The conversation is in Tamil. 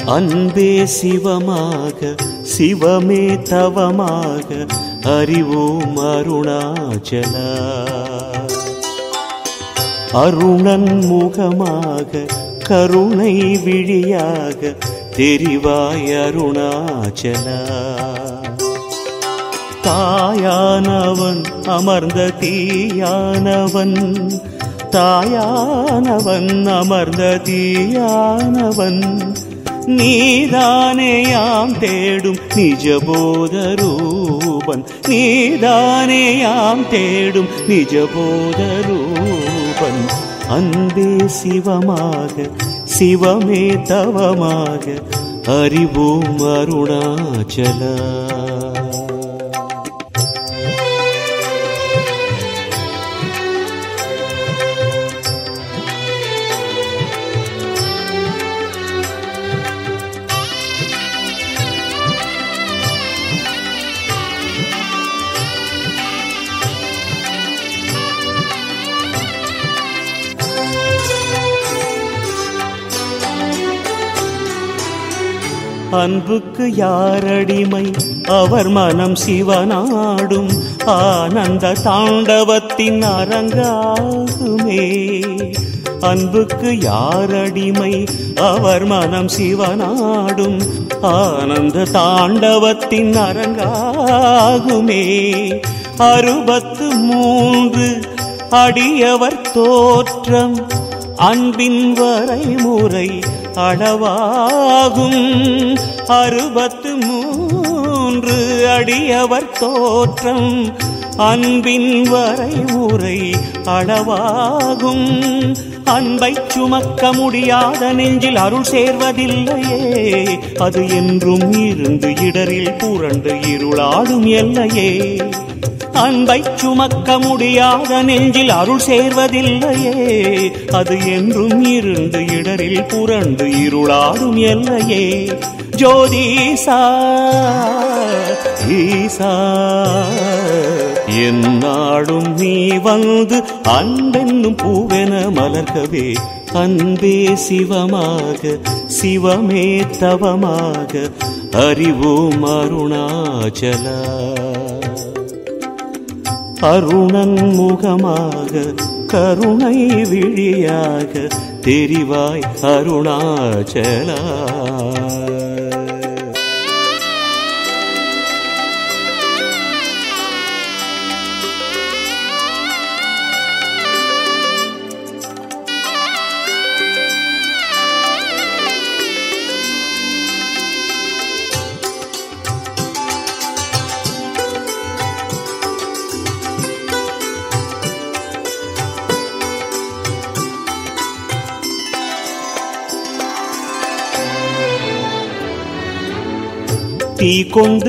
அன்பே சிவமாக சிவமே தவமாக அறிவோம் அருணாச்சலா அருணன் முகமாக கருணை விழியாக தெரிவாய் அருணாச்சலா தாயானவன் அமர்ந்த தீயானவன் தாயானவன் அமர்ந்த தீயானவன் நீதானேயாம் தேடும் நிஜபோத ரூபன் நீதானேயாம் தேடும் நிஜபோத ரூபன் அன்பே சிவமாக சிவமே தவமாக அறிவோம் அருணாச்சலா அன்புக்கு யாரடிமை அவர் மனம் சிவனாடும் ஆனந்த தாண்டவத்தின் அரங்காகுமே அன்புக்கு யாரடிமை அவர் மனம் சிவனாடும் ஆனந்த தாண்டவத்தின் அரங்காகுமே அறுபத்து மூன்று அடியவர் தோற்றம் அன்பின் வரைமுறை அளவாகும் அறுபத்து மூன்று அடியவர் தோற்றம் அன்பின் வரைமுறை அளவாகும் அன்பை சுமக்க முடியாத நெஞ்சில் அருள் சேர்வதில்லையே அது என்றும் இருந்து இடரில் புரண்டு இருளாடும் எல்லையே அன்பை சுமக்க முடியாத நெஞ்சில் அருள் சேர்வதில்லையே அது என்றும் இருந்து இடரில் புரண்டு இருளாடும் எல்லையே ஜோதிசா ஈசா என்னாடும் நீ வந்து அன்பென்னும் பூவென மலர்கவே அன்பே சிவமாக சிவமே தவமாக அறிவோம் அருணாச்சலா அருணன் முகமாக கருணை விழியாக தெரிவாய் அருணாச்சலா தீ கொண்டு